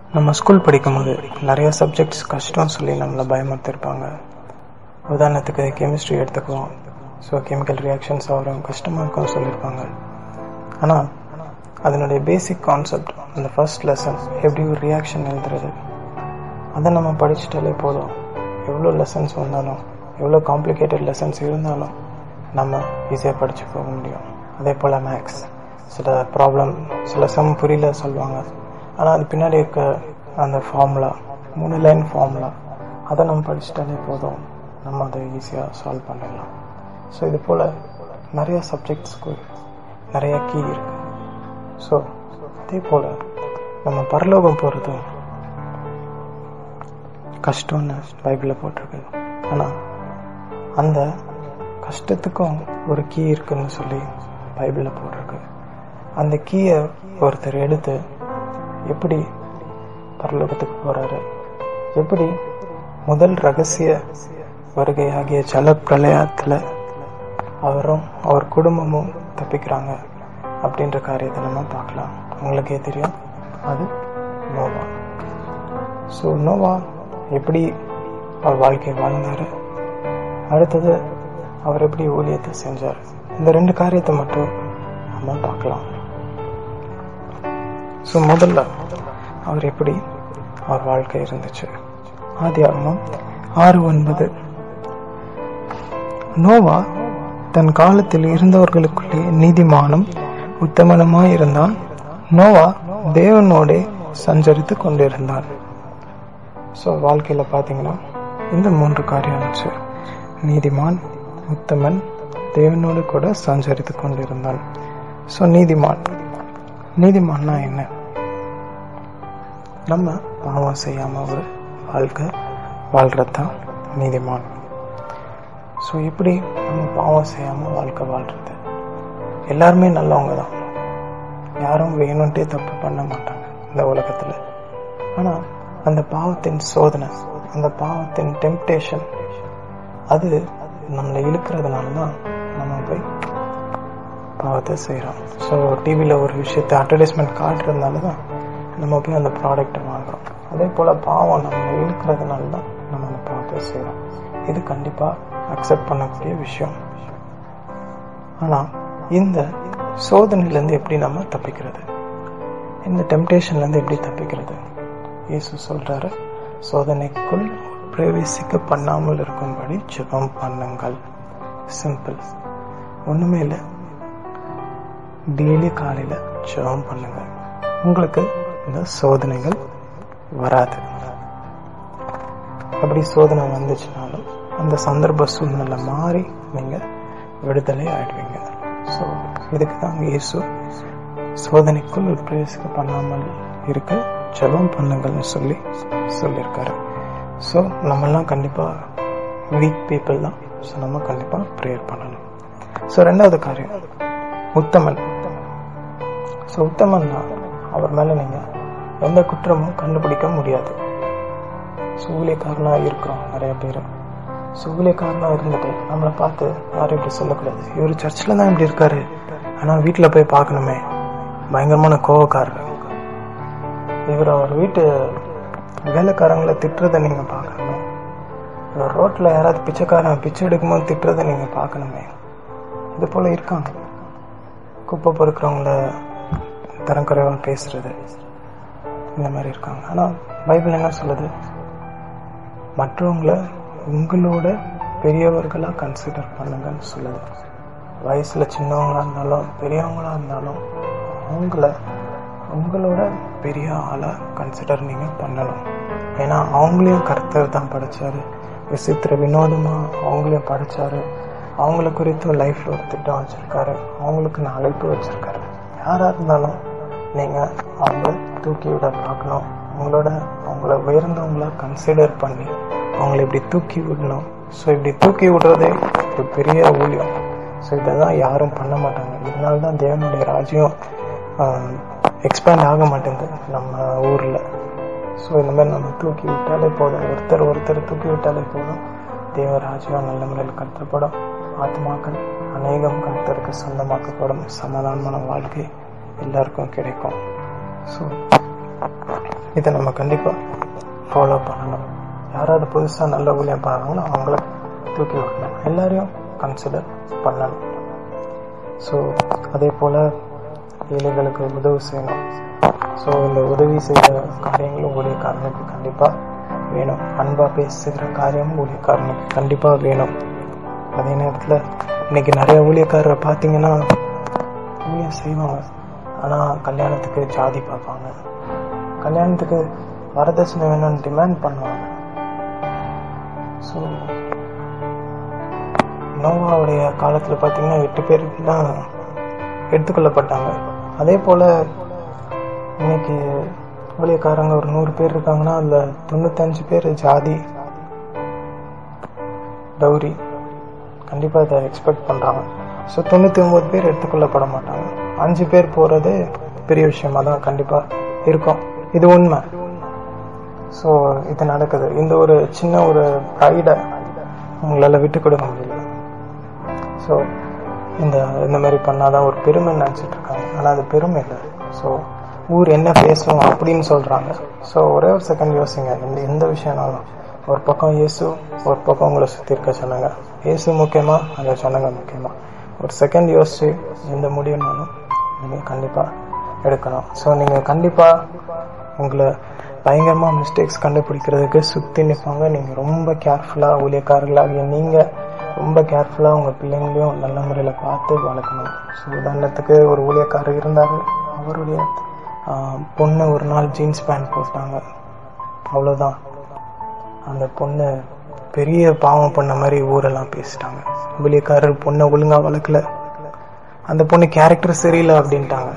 நம்ம ஸ்கூல் படிக்கும்போது நிறைய சப்ஜெக்ட்ஸ் கஷ்டம் சொல்லி நம்மளை பயமுறுத்திருப்பாங்க உதாரணத்துக்கு கெமிஸ்ட்ரி எடுத்துக்குவோம் ஸோ கெமிக்கல் ரியாக்ஷன்ஸ் ஆகிறோம் கஷ்டமாக இருக்கும் சொல்லியிருப்பாங்க ஆனால் அதனுடைய பேசிக் கான்செப்ட் அந்த ஃபர்ஸ்ட் லெசன் எப்படி ஒரு ரியாக்ஷன் எழுதுறது அதை நம்ம படிச்சுட்டாலே போதும் எவ்வளோ லெசன்ஸ் வந்தாலும் எவ்வளோ காம்ப்ளிகேட்டட் லெசன்ஸ் இருந்தாலும் நம்ம ஈஸியாக படித்து போக முடியும் அதே போல் மேக்ஸ் சில ப்ராப்ளம் சில சம் புரியல சொல்லுவாங்க ஆனால் அது பின்னாடி இருக்க அந்த ஃபார்முலா மூணு லைன் ஃபார்முலா அதை நம்ம படிச்சிட்டாலே போதும் நம்ம அதை ஈஸியாக சால்வ் பண்ணிடலாம் ஸோ இது போல் நிறைய சப்ஜெக்ட்ஸ்க்கு நிறைய கீ இருக்கு ஸோ அதே போல் நம்ம பரலோகம் போகிறது கஷ்டம்னு பைபிளில் போட்டிருக்கு ஆனால் அந்த கஷ்டத்துக்கும் ஒரு கீ இருக்குன்னு சொல்லி பைபிளில் போட்டிருக்கு அந்த கீயை ஒருத்தர் எடுத்து எப்படி பரலோகத்துக்கு போறாரு எப்படி முதல் ரகசிய வருகை ஆகிய ஜல பிரளயத்தில் அவரும் அவர் குடும்பமும் தப்பிக்கிறாங்க அப்படின்ற காரியத்தை நம்ம பார்க்கலாம் உங்களுக்கே தெரியும் அது நோவா ஸோ நோவா எப்படி அவர் வாழ்க்கை வாழ்ந்தாரு அடுத்தது அவர் எப்படி ஊழியத்தை செஞ்சார் இந்த ரெண்டு காரியத்தை மட்டும் நம்ம பார்க்கலாம் ஸோ முதல்ல அவர் எப்படி அவர் வாழ்க்கை இருந்துச்சு ஆதி ஆகமம் ஆறு ஒன்பது நோவா தன் காலத்தில் இருந்தவர்களுக்குள்ளே நீதிமானும் உத்தமனுமாய் இருந்தான் நோவா தேவனோட சஞ்சரித்து கொண்டிருந்தான் ஸோ வாழ்க்கையில் பார்த்தீங்கன்னா இந்த மூன்று காரியம் இருந்துச்சு நீதிமான் உத்தமன் தேவனோடு கூட சஞ்சரித்து கொண்டிருந்தான் ஸோ நீதிமான் நீதிமான்னா என்ன நம்ம பாவம் செய்யாம ஒரு வாழ்க்கை வாழ்றதுதான் நீதிமான் ஸோ எப்படி நம்ம பாவம் செய்யாம வாழ்க்கை வாழ்றது எல்லாருமே நல்லவங்க தான் யாரும் வேணும்ட்டே தப்பு பண்ண மாட்டாங்க இந்த உலகத்துல ஆனா அந்த பாவத்தின் சோதனை அந்த பாவத்தின் டெம்டேஷன் அது நம்மளை இழுக்கிறதுனால தான் நம்ம போய் பாவத்தை செய்கிறோம் ஸோ டிவியில் ஒரு விஷயத்தை அட்வர்டைஸ்மெண்ட் காட்டுறதுனால தான் நம்ம போய் அந்த ப்ராடக்ட்டை வாங்குறோம் அதே போல் பாவம் நம்மளை இழுக்கிறதுனால தான் நம்ம அந்த பாவத்தை செய்கிறோம் இது கண்டிப்பாக அக்செப்ட் பண்ணக்கூடிய விஷயம் ஆனால் இந்த சோதனையிலேருந்து எப்படி நம்ம தப்பிக்கிறது இந்த டெம்டேஷன்லேருந்து எப்படி தப்பிக்கிறது இயேசு சொல்கிறாரு சோதனைக்குள் பிரவேசிக்க பண்ணாமல் இருக்கும்படி ஜெபம் பண்ணுங்கள் சிம்பிள் ஒன்றுமே இல்லை டெய்லி காலையில் ஜெபம் பண்ணுங்க உங்களுக்கு இந்த சோதனைகள் வராது அப்படி சோதனை வந்துச்சுனாலும் அந்த சந்தர்ப்ப சூழ்நிலை மாறி நீங்கள் விடுதலை ஆயிடுவீங்க ஸோ இதுக்கு தான் இயேசு சோதனைக்குள் பிரவேசிக்க பண்ணாமல் இருக்க ஜெபம் பண்ணுங்கள்னு சொல்லி சொல்லியிருக்காரு ஸோ நம்மெல்லாம் கண்டிப்பாக வீக் பீப்புள் தான் ஸோ நம்ம கண்டிப்பாக ப்ரேயர் பண்ணணும் ஸோ ரெண்டாவது காரியம் உத்தமன் ஸோ உத்தமன்னா அவர் மேலே நீங்கள் எந்த குற்றமும் கண்டுபிடிக்க முடியாது ஸோ ஊழியக்காரனாக இருக்கிறோம் நிறைய பேர் ஸோ ஊழியக்காரனாக இருந்துட்டு நம்மளை பார்த்து யாரும் இப்படி சொல்லக்கூடாது இவர் சர்ச்சில் தான் இப்படி இருக்காரு ஆனால் வீட்டில் போய் பார்க்கணுமே பயங்கரமான கோவக்காரர் இவர் அவர் வீட்டு வேலைக்காரங்களை திட்டுறதை நீங்கள் பார்க்கணுமே இவர் ரோட்டில் யாராவது பிச்சைக்காரன் பிச்சை எடுக்கும்போது திட்டுறதை நீங்கள் பார்க்கணுமே இது போல் இருக்காங்க குப்பை பொறுக்கிறவங்கள தரம் குறைவாக பேசுறது இந்த மாதிரி இருக்காங்க ஆனால் பைபிள் என்ன சொல்லுது மற்றவங்கள உங்களோட பெரியவர்களாக கன்சிடர் பண்ணுங்கன்னு சொல்லுது வயசில் சின்னவங்களா இருந்தாலும் பெரியவங்களா இருந்தாலும் அவங்கள உங்களோட பெரிய ஆளாக கன்சிடர் நீங்கள் பண்ணணும் ஏன்னா அவங்களையும் கர்த்தர் தான் படைச்சாரு விசித்திர வினோதமாக அவங்களையும் படைச்சாரு அவங்கள குறித்தும் லைஃப்பில் ஒரு திட்டம் வச்சுருக்காரு அவங்களுக்கு நான் அழைப்பு வச்சுருக்காரு யாராக இருந்தாலும் நீங்கள் அவங்கள தூக்கி விட பார்க்கணும் அவங்களோட அவங்கள உயர்ந்தவங்கள கன்சிடர் பண்ணி அவங்கள இப்படி தூக்கி விடணும் ஸோ இப்படி தூக்கி விடுறதே ஒரு பெரிய ஊழியம் ஸோ இதெல்லாம் யாரும் பண்ண மாட்டாங்க இதனால தான் தேவனுடைய ராஜ்யம் எக்ஸ்பேண்ட் ஆக மாட்டேங்குது நம்ம ஊரில் ஸோ இந்த மாதிரி நம்ம தூக்கி விட்டாலே போதும் ஒருத்தர் ஒருத்தர் தூக்கி விட்டாலே போதும் தேவராஜ்யம் நல்ல முறையில் கருத்தப்படும் ஆத்மாக்கள் அநேகம் கருத்தருக்கு சொந்தமாக்கப்படும் சமாதானமான வாழ்க்கை எல்லாருக்கும் கிடைக்கும் ஸோ இதை நம்ம கண்டிப்பாக ஃபாலோ பண்ணணும் யாராவது புதுசாக நல்ல ஊழியம் பண்ணாங்களோ அவங்கள தூக்கி விடணும் எல்லாரையும் கன்சிடர் பண்ணணும் ஸோ அதே போல் ஏழைகளுக்கு உதவி செய்யணும் ஸோ இந்த உதவி செய்கிற காரியங்களும் ஊழியக்காரனுக்கு கண்டிப்பாக வேணும் அன்பாக பேசுகிற காரியமும் ஊழியக்காரனுக்கு கண்டிப்பாக வேணும் அதே நேரத்தில் இன்னைக்கு நிறைய ஊழியக்காரரை பார்த்தீங்கன்னா ஊழியம் செய்வாங்க ஆனால் கல்யாணத்துக்கு ஜாதி பார்ப்பாங்க கல்யாணத்துக்கு வரதட்சணை வேணும்னு டிமாண்ட் பண்ணுவாங்க ஸோ நோவாவுடைய காலத்தில் பார்த்தீங்கன்னா எட்டு பேர் தான் எடுத்துக்கொள்ளப்பட்டாங்க அதே போல் இன்னைக்கு ஊழியக்காரங்க ஒரு நூறு பேர் இருக்காங்கன்னா அதில் தொண்ணூத்தஞ்சு பேர் ஜாதி டௌரி கண்டிப்பாக இதை எக்ஸ்பெக்ட் பண்ணுறாங்க ஸோ தொண்ணூற்றி ஒம்பது பேர் எடுத்துக்கொள்ளப்பட மாட்டாங்க அஞ்சு பேர் போகிறது பெரிய விஷயமா தான் கண்டிப்பாக இருக்கும் இது உண்மை ஸோ இது நடக்குது இந்த ஒரு சின்ன ஒரு ப்ரைடை உங்களால் விட்டு கொடுக்க முடியல ஸோ இந்த இந்த மாதிரி பண்ணாதான் ஒரு பெருமை நினச்சிட்டு இருக்காங்க ஆனால் அது பெருமை இல்லை ஸோ ஊர் என்ன பேசும் அப்படின்னு சொல்கிறாங்க ஸோ ஒரே ஒரு செகண்ட் யோசிங்க எந்த எந்த விஷயம்னாலும் ஒரு பக்கம் இயேசு ஒரு பக்கம் உங்களை சுற்றி இருக்க சொன்னாங்க இயேசு முக்கியமா அந்த சொன்னங்க முக்கியமா ஒரு செகண்ட் யோசிச்சு எந்த முடிவுனாலும் நீங்கள் கண்டிப்பாக எடுக்கணும் ஸோ நீங்கள் கண்டிப்பாக உங்களை பயங்கரமாக மிஸ்டேக்ஸ் கண்டுபிடிக்கிறதுக்கு சுற்றி நிற்பாங்க நீங்கள் ரொம்ப கேர்ஃபுல்லாக ஊழியக்காரர்களாகிய நீங்கள் ரொம்ப கேர்ஃபுல்லாக உங்கள் பிள்ளைங்களையும் நல்ல முறையில் பார்த்து வளர்க்கணும் ஸோ உதாரணத்துக்கு ஒரு ஊழியக்காரர் இருந்தார் அவருடைய ஆஹ், பொண்ணு ஒரு நாள் ஜீன்ஸ் பேண்ட் போட்டாங்க அவ்வளோதான் அந்த பொண்ணு பெரிய பாவம் பண்ண மாதிரி ஊரெல்லாம் பேசிட்டாங்க ஊழியக்காரர் பொண்ணை ஒழுங்கா வளர்க்கல அந்த பொண்ணு கேரக்டர் சரியில்லை அப்படின்ட்டாங்க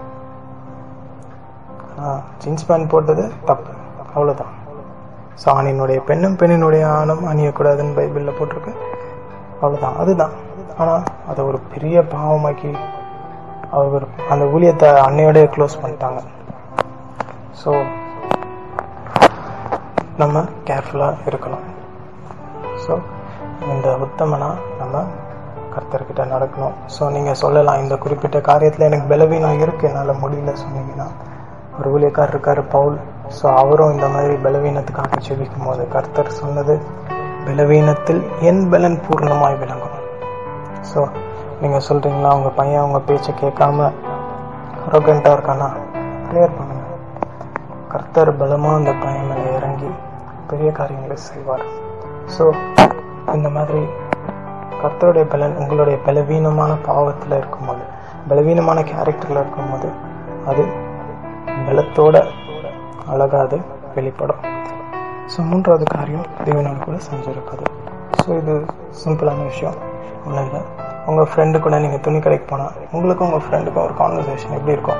ஜீன்ஸ் பேண்ட் போட்டது தப்பு அவ்வளோதான் ஸோ ஆணினுடைய பெண்ணும் பெண்ணினுடைய ஆணும் அணியக்கூடாதுன்னு பைபிளில் போட்டிருக்கு அவ்வளோதான் அதுதான் ஆனால் அதை ஒரு பெரிய பாவமாக்கி அவர் அந்த ஊழியத்தை அன்னையோடய க்ளோஸ் பண்ணிட்டாங்க ஸோ நம்ம கேர்ஃபுல்லாக இருக்கணும் ஸோ இந்த உத்தமனா நம்ம கர்த்தர்கிட்ட நடக்கணும் ஸோ நீங்கள் சொல்லலாம் இந்த குறிப்பிட்ட காரியத்தில் எனக்கு பலவீனம் இருக்குது என்னால் முடியல சொன்னீங்கன்னா ஒரு ஊழியக்காரர் இருக்காரு பவுல் ஸோ அவரும் இந்த மாதிரி பலவீனத்துக்காக ஜெபிக்கும் போது கர்த்தர் சொன்னது பலவீனத்தில் என் பலன் பூர்ணமாய் விளங்கும் ஸோ நீங்கள் சொல்கிறீங்களா உங்கள் பையன் உங்கள் பேச்சை கேட்காம அரகண்டாக இருக்கானா ப்ரேயர் பண்ணுங்க கர்த்தர் பலமாக அந்த பையன் மேலே இறங்கி பெரிய காரியங்களை செய்வார் ஸோ இந்த மாதிரி கர்த்தருடைய பலன் உங்களுடைய பலவீனமான பாவத்தில் இருக்கும்போது பலவீனமான கேரக்டரில் இருக்கும்போது அது பலத்தோட அழகா அது வெளிப்படும் ஸோ மூன்றாவது காரியம் தேவனோடு கூட செஞ்சிருப்பது ஸோ இது சிம்பிளான விஷயம் ஒன்றும் இல்லை உங்கள் ஃப்ரெண்டு கூட நீங்கள் துணி கடைக்கு போனால் உங்களுக்கும் உங்கள் ஃப்ரெண்டுக்கும் ஒரு கான்வர்சேஷன் எப்படி இருக்கும்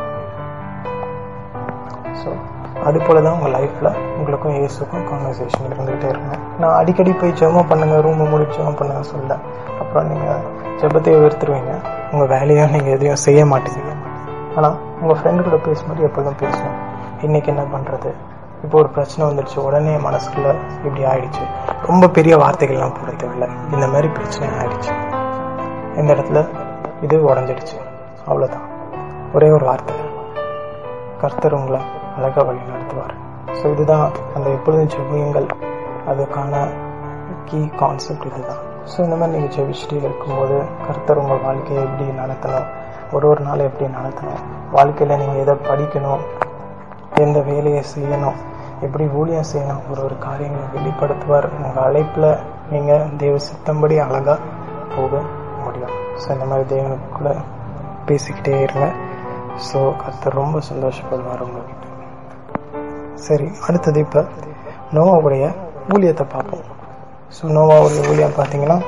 ஸோ அது போல தான் உங்கள் லைஃப்பில் உங்களுக்கும் இயேசுக்கும் கான்வர்சேஷன் இருந்துகிட்டே இருக்கும் நான் அடிக்கடி போய் ஜெபம் பண்ணுங்க ரூமை மூடி ஜெபம் பண்ணுங்க சொல்ல அப்புறம் நீங்கள் ஜெபத்தையே வெறுத்துருவீங்க உங்கள் வேலையும் நீங்கள் எதையும் செய்ய மாட்டீங்க ஆனால் உங்கள் ஃப்ரெண்டு கூட பேசும்போது எப்பொழுதும் பேசுவோம் இன்னைக்கு என்ன பண்ணுறது இப்போ ஒரு பிரச்சனை வந்துடுச்சு உடனே மனசுக்குள்ள இப்படி ஆயிடுச்சு ரொம்ப பெரிய வார்த்தைகள்லாம் போட தேவையில்ல இந்த மாதிரி பிரச்சனை ஆயிடுச்சு இந்த இடத்துல இது உடஞ்சிடுச்சு அவ்வளோதான் ஒரே ஒரு வார்த்தை கர்த்தர் உங்களை அழகாக வழி நடத்துவார் ஸோ இதுதான் அந்த எப்பொழுதும் ஜெபியுங்கள் அதுக்கான கீ கான்செப்ட் இதுதான் ஸோ இந்த மாதிரி நீங்கள் ஜெபிச்சுட்டே இருக்கும்போது கர்த்தர் உங்கள் வாழ்க்கையை எப்படி நடத்தணும் ஒரு ஒரு நாள் எப்படி நடத்தணும் வாழ்க்கையில் நீங்கள் எதை படிக்கணும் எந்த வேலையை செய்யணும் எப்படி ஊழியம் செய்யணும் ஒரு ஒரு காரியங்களை வெளிப்படுத்துவார் உங்கள் அழைப்பில் நீங்கள் தேவ சித்தம்படி அழகாக போக முடியும் ஸோ இந்த மாதிரி தேவனுக்கு கூட பேசிக்கிட்டே இருங்க ஸோ கர்த்தர் ரொம்ப சந்தோஷப்படுவார் உங்ககிட்ட சரி அடுத்தது இப்போ நோவாவுடைய ஊழியத்தை பார்ப்போம் ஸோ நோவாவுடைய ஊழியம் பார்த்தீங்கன்னா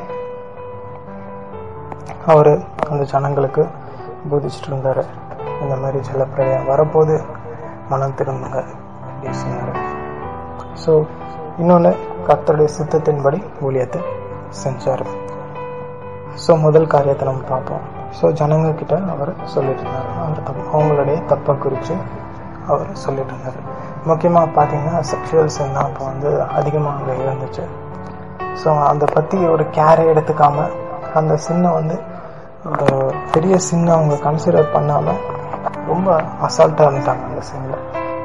அவர் அந்த ஜனங்களுக்கு போதிச்சுட்டு இருந்தார் இந்த மாதிரி ஜலப்பிரளயம் வரப்போது மனம் திரும்புங்க அப்படின்னு சொன்னார் ஸோ இன்னொன்று கர்த்தருடைய சித்தத்தின்படி ஊழியத்தை செஞ்சார் ஸோ முதல் காரியத்தை நம்ம பார்ப்போம் ஸோ ஜனங்க கிட்ட அவர் சொல்லிட்டு இருந்தார் அவர் தப் அவங்களுடைய தப்பை குறித்து அவர் சொல்லிட்டு இருந்தார் முக்கியமாக பார்த்தீங்கன்னா செக்ஷுவல் சின் தான் அப்போ வந்து அதிகமாக அங்கே இருந்துச்சு ஸோ அதை பற்றி ஒரு கேரே எடுத்துக்காம அந்த சின்னை வந்து ஒரு பெரிய சின்னை அவங்க கன்சிடர் பண்ணாமல் ரொம்ப அசால்ட்டாக இருந்துட்டாங்க அந்த சின்னில்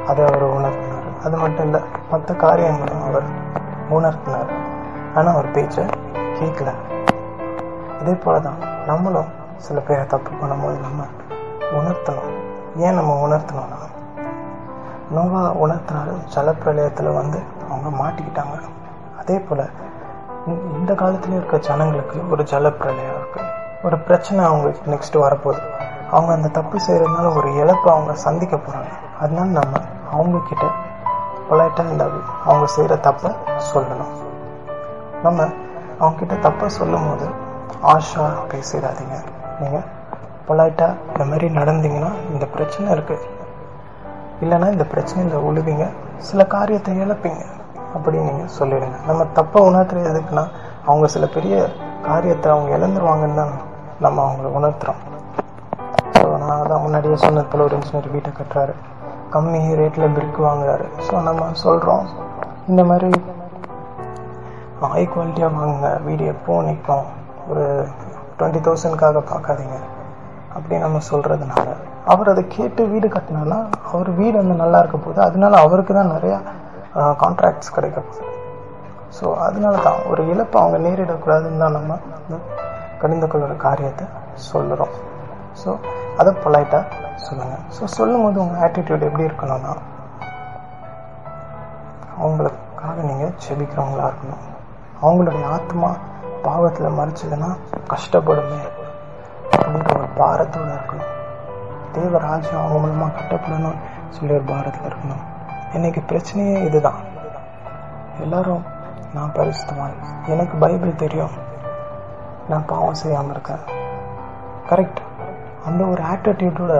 அதை அவர் உணர்த்தினார் அது மட்டும் இல்லை மற்ற காரியங்களும் அவர் உணர்த்தினார் ஆனால் அவர் பேச்சை கேட்கல இதே போல தான் நம்மளும் சில பேரை தப்பு பண்ணும்போது நம்ம உணர்த்தணும் ஏன் நம்ம உணர்த்தணும்னா நோவா உணர்த்தினாரு ஜலப்பிரளயத்தில் வந்து அவங்க மாட்டிக்கிட்டாங்க அதே போல் இந்த காலத்துலேயும் இருக்க ஜனங்களுக்கு ஒரு ஜலப்பிரளயம் இருக்கு ஒரு பிரச்சனை அவங்களுக்கு நெக்ஸ்ட் வரப்போகுது அவங்க அந்த தப்பு செய்யறதுனால ஒரு இழப்பை அவங்க சந்திக்க போறாங்க அதனால நம்ம அவங்க கிட்ட பொலைட்டா இந்த அவங்க செய்யற தப்பை சொல்லணும் நம்ம அவங்க கிட்ட தப்பை சொல்லும் போது ஆஷா பேசிடாதீங்க நீங்க பொலைட்டா இந்த மாதிரி நடந்தீங்கன்னா இந்த பிரச்சனை இருக்கு இல்லைன்னா இந்த பிரச்சனையில் உழுவீங்க சில காரியத்தை இழப்பீங்க அப்படி நீங்க சொல்லிடுங்க நம்ம தப்பை உணர்த்துறது எதுக்குன்னா அவங்க சில பெரிய காரியத்தை அவங்க இழந்துருவாங்கன்னு தான் நம்ம அவங்கள உணர்த்துறோம் ஸோ நான் தான் முன்னாடியே சொன்னது போல ஒரு இன்ஜினியர் வீட்டை கட்டுறாரு கம்மி ரேட்டில் பிரிக் வாங்குறாரு ஸோ நம்ம சொல்கிறோம் இந்த மாதிரி ஹை குவாலிட்டியாக வாங்குங்க வீடு எப்போ நிற்கும் ஒரு டுவெண்ட்டி தௌசண்ட்காக பார்க்காதீங்க அப்படி நம்ம சொல்கிறதுனால அவர் அதை கேட்டு வீடு கட்டினானா அவர் வீடு வந்து நல்லா இருக்க போகுது அதனால அவருக்கு தான் நிறையா கான்ட்ராக்ட்ஸ் கிடைக்க போகுது ஸோ அதனால தான் ஒரு இழப்பை அவங்க நேரிடக்கூடாதுன்னு தான் நம்ம இந்த கடிந்து கொள்கிற காரியத்தை சொல்லுறோம் ஸோ அதை பொலைட்டாக சொல்லுங்கள் ஸோ சொல்லும் போது உங்கள் ஆட்டிடியூட் எப்படி இருக்கணும்னா அவங்களுக்காக நீங்கள் செபிக்கிறவங்களா இருக்கணும் அவங்களுடைய ஆத்மா பாவத்தில் மறைச்சதுன்னா கஷ்டப்படுமே அப்படின்ற ஒரு பாரத்தோட இருக்கணும் தேவராஜ்யம் அவங்க மூலமாக கட்டப்படணும் சொல்லி ஒரு பாரத்தில் இருக்கணும் இன்னைக்கு பிரச்சனையே இதுதான் எல்லாரும் நான் பரிசுத்தவான் எனக்கு பைபிள் தெரியும் நான் பாவம் செய்யாமல் இருக்கேன் கரெக்ட் அந்த ஒரு ஆட்டிடியூடோட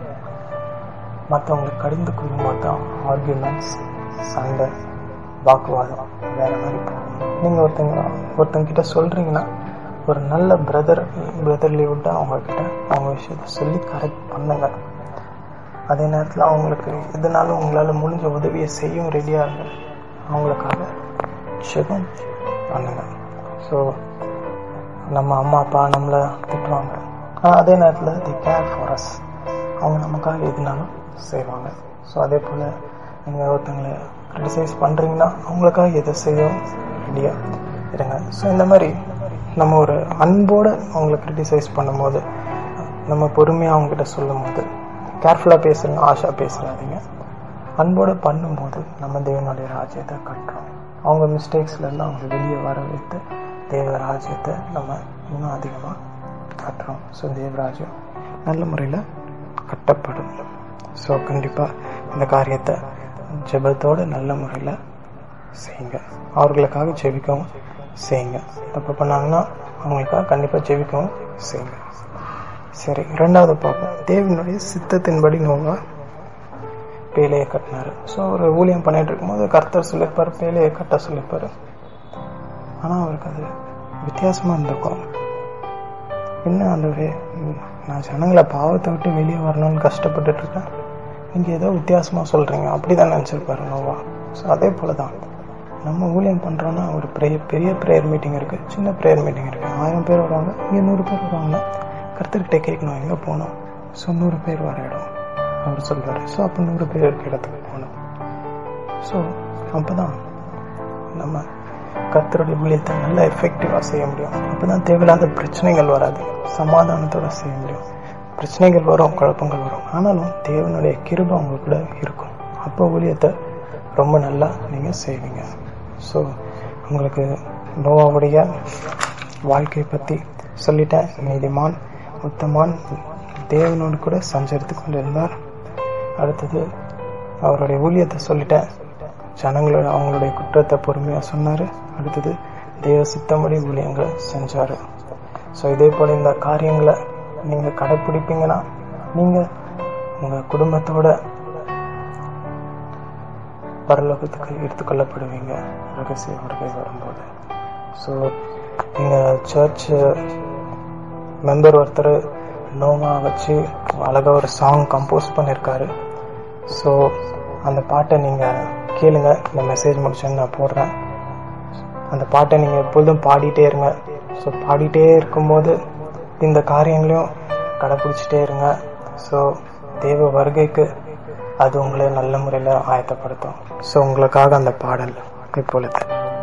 மற்றவங்களுக்கு கடிந்து கொள்ளும்போது தான் ஆர்குமெண்ட்ஸ் சண்டை வாக்குவாதம் வேற மாதிரி போகும் நீங்கள் ஒருத்தங்க ஒருத்தங்க கிட்ட சொல்றீங்கன்னா ஒரு நல்ல பிரதர் பிரதர்லி விட்டு அவங்க கிட்ட அவங்க விஷயத்த சொல்லி கரெக்ட் பண்ணுங்க அதே நேரத்தில் அவங்களுக்கு எதுனாலும் உங்களால் முடிஞ்ச உதவியை செய்யும் ரெடியாக இருங்க அவங்களுக்காக ஜெபம் பண்ணுங்க ஸோ நம்ம அம்மா அப்பா நம்மளை திட்டுவாங்க ஆனால் அதே நேரத்தில் தி கேர் ஃபார் அஸ் அவங்க நமக்காக எதுனாலும் செய்வாங்க ஸோ அதே போல் நீங்கள் ஒருத்தங்களை கிரிட்டிசைஸ் பண்ணுறீங்கன்னா அவங்களுக்காக எதை செய்யும் ரெடியாக இருங்க ஸோ இந்த மாதிரி நம்ம ஒரு அன்போடு அவங்கள கிரிட்டிசைஸ் பண்ணும்போது நம்ம பொறுமையாக அவங்ககிட்ட சொல்லும் போது கேர்ஃபுல்லாக பேசுகிறீங்க ஆஷா பேசுகிறாதீங்க அன்போடு பண்ணும்போது நம்ம தேவனுடைய ராஜ்யத்தை கட்டுறோம் அவங்க மிஸ்டேக்ஸ்லேருந்து அவங்க வெளியே வர வைத்து தேவ ராஜ்யத்தை நம்ம இன்னும் அதிகமாக கட்டுறோம் ஸோ தேவராஜ்யம் நல்ல முறையில் கட்டப்படும் ஸோ கண்டிப்பாக இந்த காரியத்தை ஜெபத்தோடு நல்ல முறையில் செய்யுங்க அவர்களுக்காக ஜெபிக்கவும் செய்யுங்க தப்பு பண்ணாங்கன்னா அவங்களுக்காக கண்டிப்பாக ஜெபிக்கவும் செய்யுங்க சரி ரெண்டாவது பார்ப்போம் தேவனுடைய சித்தத்தின்படி நோவா பேலையை கட்டினாரு ஸோ ஒரு ஊழியம் பண்ணிட்டு இருக்கும்போது கர்த்தர் சொல்லியிருப்பார் பேலையை கட்ட சொல்லியிருப்பாரு ஆனால் அவருக்கு அது வித்தியாசமாக இருந்திருக்கும் என்ன ஆண்டவரே நான் ஜனங்களை பாவத்தை விட்டு வெளியே வரணும்னு கஷ்டப்பட்டுட்டு இருக்கேன் நீங்கள் ஏதோ வித்தியாசமாக சொல்கிறீங்க அப்படி தான் நினச்சிருப்பாரு நோவா ஸோ அதே போல தான் நம்ம ஊழியம் பண்ணுறோன்னா ஒரு பெரிய பெரிய ப்ரேயர் மீட்டிங் இருக்குது சின்ன ப்ரேயர் மீட்டிங் இருக்குது ஆயிரம் பேர் வருவாங்க இங்கே நூறு பேர் வருவாங்கன்னா கருத்துக்கிட்ட கேட்கணும் எங்கே போகணும் ஸோ நூறு பேர் வர இடம் அவர் சொல்வார் ஸோ அப்போ நூறு பேர் இருக்க இடத்துக்கு போகணும் ஸோ அப்போ தான் நம்ம கர்த்தருடைய ஊழியத்தை நல்லா எஃபெக்டிவாக செய்ய முடியும் அப்போ தான் தேவையில்லாத பிரச்சனைகள் வராது சமாதானத்தோட செய்ய முடியும் பிரச்சனைகள் வரும் குழப்பங்கள் வரும் ஆனாலும் தேவனுடைய கிருபை அவங்க கூட இருக்கும் அப்போ ஊழியத்தை ரொம்ப நல்லா நீங்கள் செய்வீங்க ஸோ உங்களுக்கு நோவாவுடைய வாழ்க்கையை பற்றி சொல்லிட்டேன் நீதிமான் உத்தமான் தேவனோடு கூட சஞ்சரித்து கொண்டிருந்தார் அடுத்தது அவருடைய ஊழியத்தை சொல்லிட்டேன் ஜனங்களோட அவங்களுடைய குற்றத்தை பொறுமையாக சொன்னார் அடுத்தது தேவ சித்தம்படி ஊழியங்களை செஞ்சார் ஸோ இதே போல் இந்த காரியங்களை நீங்கள் கடைப்பிடிப்பீங்கன்னா நீங்கள் உங்கள் குடும்பத்தோட பரலோகத்துக்கு எடுத்துக்கொள்ளப்படுவீங்க ரகசிய வருகை வரும்போது ஸோ எங்கள் சர்ச் மெம்பர் ஒருத்தர் நோமா வச்சு அழகாக ஒரு சாங் கம்போஸ் பண்ணியிருக்காரு ஸோ அந்த பாட்டை நீங்கள் கேளுங்க இந்த மெசேஜ் முடிச்சோன்னு நான் போடுறேன் அந்த பாட்டை நீங்கள் எப்பொழுதும் பாடிட்டே இருங்க ஸோ பாடிட்டே இருக்கும்போது இந்த காரியங்களையும் கடைப்பிடிச்சிட்டே இருங்க ஸோ தேவ வருகைக்கு அது உங்களை நல்ல முறையில் ஆயத்தப்படுத்தும் ஸோ உங்களுக்காக அந்த பாடல் இப்பொழுது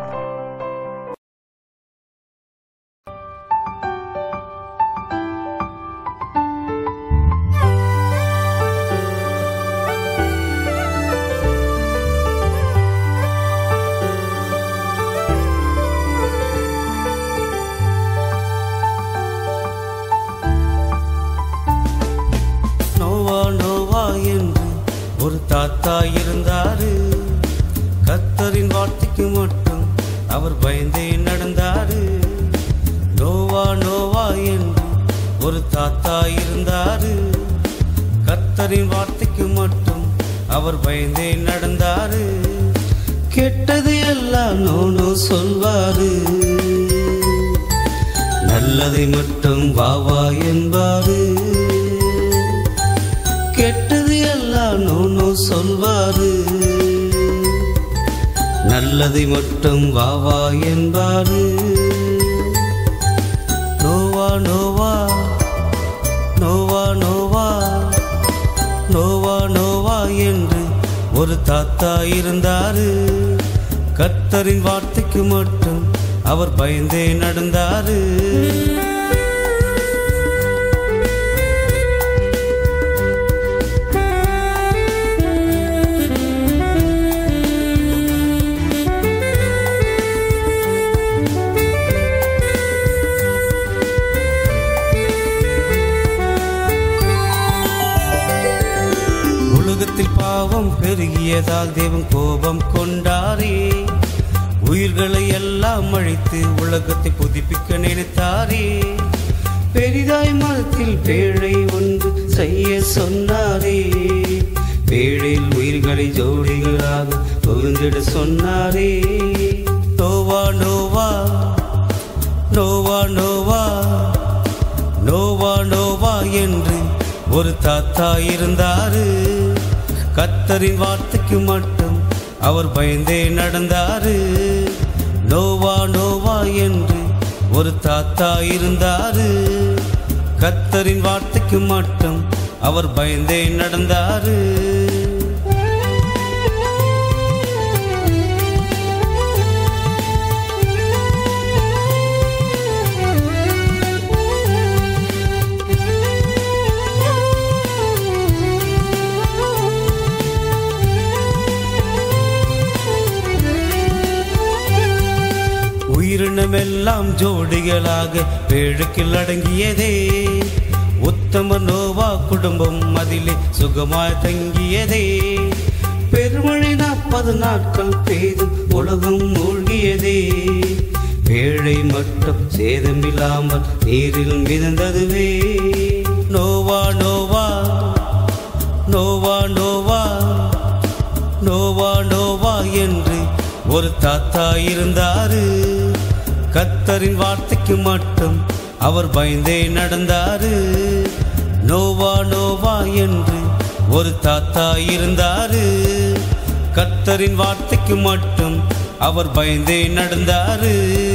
நோவா நோவா என்று ஒரு தாத்தா இருந்தாரு கத்தரின் வார்த்தைக்கு மட்டும் அவர் பயந்தே நடந்தாரு நோவா நோவா என்று ஒரு தாத்தா இருந்தாரு கத்தரின் வார்த்தைக்கு மட்டும் அவர் பயந்தே நடந்தாரு கெட்டது எல்லாம் நோனோ சொல்வாரு நல்லதை மட்டும் வா வா என்பாரு கெட்டது எல்லாம் நோனோ சொல்வாரு நல்லதை மட்டும் வா வா என்பாரு நோவா நோவா நோவா நோவா நோவா நோவா என்று ஒரு தாத்தா இருந்தாரு கர்த்தரின் வார்த்தைக்கு மட்டும் அவர் பயந்தே நடந்தாரு உலகத்தில் பாவம் பெருகியதால் தேவன் கோபம் கொண்டாரே உயிர்களை எல்லாம் அழித்து உலகத்தை புதுப்பிக்க நினைத்தாரே பெரிதாய் மரத்தில் பேழை ஒன்று செய்ய சொன்னாரே பேழையில் உயிர்களை ஜோடிகளாக புகுந்திட சொன்னாரே நோவா நோவா நோவா நோவா நோவா நோவா என்று ஒரு தாத்தா இருந்தாரு கத்தரின் வார்த்தைக்கு மட்டும் அவர் பயந்தே நடந்தாரு நோவா நோவா என்று ஒரு தாத்தா இருந்தாரு கத்தரின் வார்த்தைக்கு மட்டும் அவர் பயந்தே நடந்தாரு உயிரினமெல்லாம் ஜோடிகளாக பேழுக்கில் அடங்கியதே உத்தம நோவா குடும்பம் அதிலே சுகமாய் தங்கியதே பெருமழை நாற்பது நாட்கள் பெய்து உலகம் மூழ்கியதே பேழை மட்டும் சேதமில்லாமல் நீரில் மிதந்ததுவே நோவா நோவா நோவா நோவா நோவா நோவா என்று ஒரு தாத்தா இருந்தாரு கத்தரின் வார்த்தைக்கு மட்டும் அவர் பயந்தே நடந்தாரு நோவா நோவா என்று ஒரு தாத்தா இருந்தாரு கத்தரின் வார்த்தைக்கு மட்டும் அவர் பயந்தே நடந்தாரு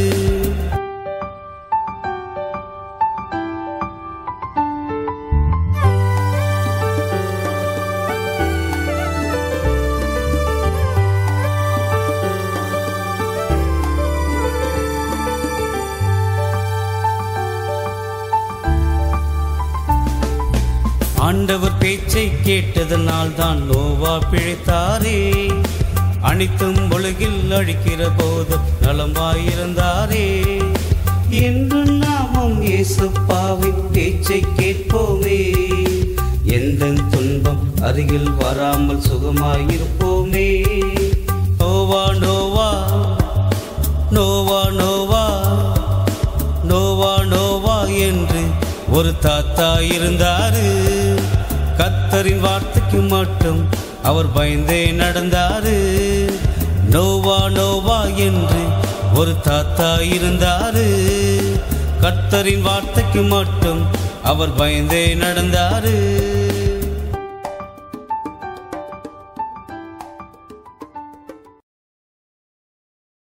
ஆண்டவர் பேச்சை கேட்டதனால் தான் நோவா பிழைத்தாரே அனைத்தும் உலகில் அழிக்கிற போதும் நலமாயிருந்தாரே என்று நாமும் இயேசுப்பாவின் பேச்சை கேட்போமே எந்த துன்பம் அருகில் வராமல் சுகமாயிருப்போமே நோவா நோவா நோவா நோவா நோவா நோவா என்று ஒரு தாத்தா இருந்தாரு கத்தரின் வார்த்தைக்கு மட்டும் அவர் பயந்தே நடந்தாரு நோவா நோவா என்று ஒரு தாத்தா இருந்தாரு கத்தரின் வார்த்தைக்கு மட்டும் அவர் பயந்தே நடந்தாரு